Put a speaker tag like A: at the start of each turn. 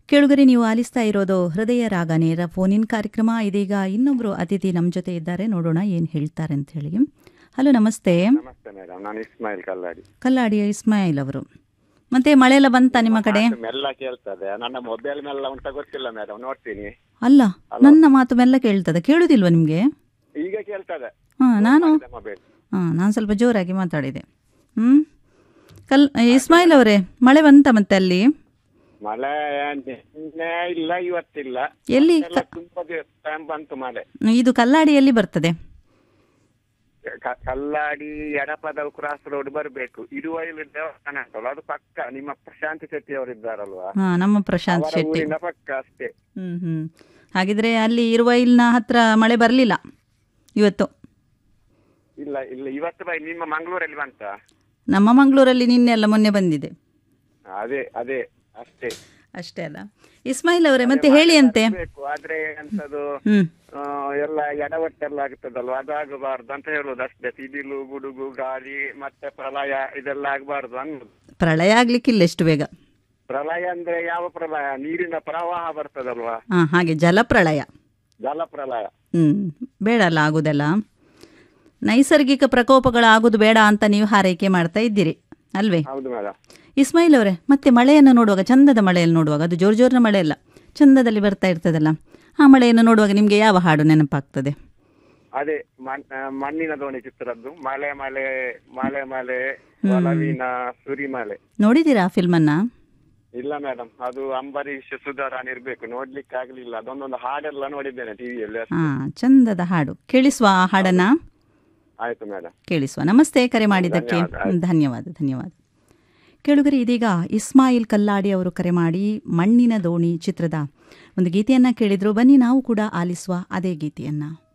A: ಕೇಳುಗರೆ ನೀವು ಆಲಿಸ್ತಾ ಇರೋದು ಹೃದಯ ರಾಗ ನೇರ ಫೋನಿನ್ ಕಾರ್ಯಕ್ರಮ ಇದೀಗ ಇನ್ನೊಬ್ರು ಅತಿಥಿ ನಮ್ಮ ಜೊತೆ ಇದ್ದಾರೆ ನೋಡೋಣ ಏನು ಹೇಳ್ತಾರೆ ಅಂತ ಹೇಳಿ ಹಲೋ ನಮಸ್ತೆ
B: ನಮಸ್ತೆ ಮೇಡಮ್ ನಾನು ಇಸ್ಮಾಯಿಲ್ ಕಲ್ಲಾಡಿ
A: ಕಲ್ಲಾಡಿಯ ಇಸ್ಮಾಯಿಲ್ ಅವರು ಮತ್ತೆ ಮಳೆ ಎಲ್ಲ ಬಂತಾ ನಿಮ್ಮ ಕಡೆ
B: ಮಾತು ಮೆಲ್ಲ ಕೇಳ್ತದೆ ನನ್ನ ಮೊಬೈಲ್ ಮೆಲ್ಲ ಉಂಟ ಗೊತ್ತಿಲ್ಲ ಮೇಡಮ್ ನೋಡ್ತೀನಿ
A: ಅಲ್ಲ ನನ್ನ ಮಾತು ಮೆಲ್ಲ ಕೇಳ್ತದೆ ಕೇಳುದಿಲ್ವಾ ನಿಮಗೆ
B: ಈಗ ಕೇಳ್ತದೆ
A: ಹಾಂ ನಾನು
B: ಮೊಬೈಲ್
A: ಹಾಂ ನಾನು ಸ್ವಲ್ಪ ಜೋರಾಗಿ ಮಾತಾಡಿದೆ ಹ್ಞೂ ಕಲ್ ಇಸ್ಮಾಯಿಲ್ ಅವರೇ ಮಳೆ ಬಂತ ಮತ್ತೆ ಅಲ್ಲಿ
B: ಮಳೆ ನಿನ್ನೆ ಇಲ್ಲ ಇವತ್ತಿಲ್ಲ
A: ಎಲ್ಲಿ
B: ಎಲ್ಲ ತುಂಬಾ ಟೈಮ್ ಬಂತು ಮಳೆ
A: ಇದು ಕಲ್ಲಾಡಿಯಲ್ಲಿ ಬರ್ತದೆ
B: ಕ- ಕಲ್ಲಾಡಿ ಎಡಪದ ಕ್ರಾಸ್ ರೋಡ್ ಬರಬೇಕು ಇರುವೈಲು ದೇವಸ್ಥಾನ ಉಂಟಲ್ಲ ಅದು ಪಕ್ಕ ನಿಮ್ಮ ಪ್ರಶಾಂತ್ ಶೆಟ್ಟಿ ಅವರು ಇದ್ದಾರಲ್ವಾ
A: ಹಾಂ ನಮ್ಮ ಪ್ರಶಾಂತ್
B: ಅವರ
A: ಶೆಟ್ಟಿ
B: ಊರಿನ ಪಕ್ಕ ಅಷ್ಟೇ
A: ಹ್ಞೂ ಹ್ಞೂ ಹಾಗಿದ್ರೆ ಅಲ್ಲಿ ಇರುವ ಇಲ್ನ ಹತ್ರ ಮಳೆ ಬರಲಿಲ್ಲ ಇವತ್ತು
B: ಇಲ್ಲ ಇಲ್ಲ ಇವತ್ತು ಬೈ ನಿಮ್ಮ ಮಂಗಳೂರಲ್ಲಿ ಬಂತ
A: ನಮ್ಮ ಮಂಗಳೂರಲ್ಲಿ ನಿನ್ನೆ ಎಲ್ಲ ಮೊನ್ನೆ ಬಂದಿದೆ
B: ಅದೇ ಅದೇ ಅಷ್ಟೇ
A: ಅಷ್ಟೇ ಅಲ್ಲ ಇಸ್ಮಾಯಿಲ್ ಅವರೇ ಮತ್ತೆ ಹೇಳಿ ಅಂತೆ
B: ಬೇಕು ಆದ್ರೆ ಎಂತದು
A: ಹ್ಞೂ
B: ಆ, ಎಲ್ಲ ಎಡವಟ್ಟೆಲ್ಲ ಆಗ್ತದಲ್ವಾ ಅದಾಗಬಾರ್ದು ಅಂತ ಹೇಳೋದು ಅಷ್ಟೇ ಸಿಡಿಲು ಗುಡುಗು ಗಾಳಿ ಮತ್ತೆ ಪ್ರಳಯ ಇದೆಲ್ಲ ಆಗಬಾರ್ದು ಅನ್ನೋದು
A: ಪ್ರಳಯ ಆಗ್ಲಿಕ್ಕಿಲ್ಲ ಎಷ್ಟು ಬೇಗ
B: ಪ್ರಳಯ ಅಂದ್ರೆ ಯಾವ ಪ್ರಳಯ ನೀರಿನ ಪ್ರವಾಹ ಬರ್ತದಲ್ವಾ
A: ಹಾಂ ಹಾಗೆ ಜಲಪ್ರಳಯ
B: ಜಲ ಪ್ರಳಯ
A: ಹ್ಞೂ ಬೇಡ ಅಲ್ಲ ಆಗೋದೆಲ್ಲ ನೈಸರ್ಗಿಕ ಪ್ರಕೋಪಗಳಾಗೋದು ಬೇಡ ಅಂತ ನೀವು ಹಾರೈಕೆ ಮಾಡ್ತಾ ಇದ್ದೀರಿ ಅಲ್ವೇ
B: ಹೌದು ಮೇಡಮ್
A: ಇಸ್ಮಾಯಿಲ್ ಅವರೇ ಮತ್ತೆ ಮಳೆಯನ್ನು ನೋಡುವಾಗ ಚಂದದ ಮಳೆಯಲ್ಲಿ ನೋಡುವಾಗ ಅದು ಜೋರು ಜೋರಿನ ಮಳೆ ಅಲ್ಲ ಚಂದದಲ್ಲಿ ಬರ್ತಾ ಇರ್ತದಲ್ಲ ಆ ಮಳೆಯನ್ನು ನೋಡುವಾಗ ನಿಮಗೆ ಯಾವ ಹಾಡು ನೆನಪಾಗ್ತದೆ
B: ಅದೇ ಮಣ್- ಆ, ಮಣ್ಣಿನ ದೋಣಿ ಚಿತ್ರದ್ದು ಮಳೆ ಮಳೆ ಮಳೆ ಮಳೆ ಒಲವಿನ ಸುರಿಮಳೆ
A: ನೋಡಿದ್ದೀರಾ ಆ ಫಿಲ್ಮನ್ನು
B: ಇಲ್ಲ ಮೇಡಮ್ ಅದು ಅಂಬರೀಷ್ ಸುಧಾರಾಣಿ ಇರ್ಬೇಕು ನೋಡ್ಲಿಕ್ಕೆ ಆಗ್ಲಿಲ್ಲ ಅದೊಂದೊಂದು ಹಾಡೆಲ್ಲ ನೋಡಿದ್ದೇನೆ ಟಿವಿಯಲ್ಲಿ
A: ಹಾಂ ಚಂದದ ಹಾಡು ಕೇಳಿಸುವ ಆ ಹಾಡನ್ನು
B: ಆಯ್ತು ಮೇಡಮ್
A: ಕೇಳಿಸುವ ನಮಸ್ತೆ ಕರೆ ಮಾಡಿದ್ದಕ್ಕೆ
B: ಧನ್ಯವಾದ.
A: ಹ್ಮ್, ಧನ್ಯವಾದ ಧನ್ಯವಾದ ಕೇಳುಗರೆ ಇದೀಗ ಇಸ್ಮಾಯಿಲ್ ಕಲ್ಲಾಡಿ ಅವರು ಕರೆ ಮಾಡಿ ಮಣ್ಣಿನ ದೋಣಿ ಚಿತ್ರದ ಒಂದು ಗೀತೆಯನ್ನು ಕೇಳಿದ್ರು ಬನ್ನಿ ನಾವು ಕೂಡ ಆಲಿಸುವ ಅದೇ ಗೀತೆಯನ್ನು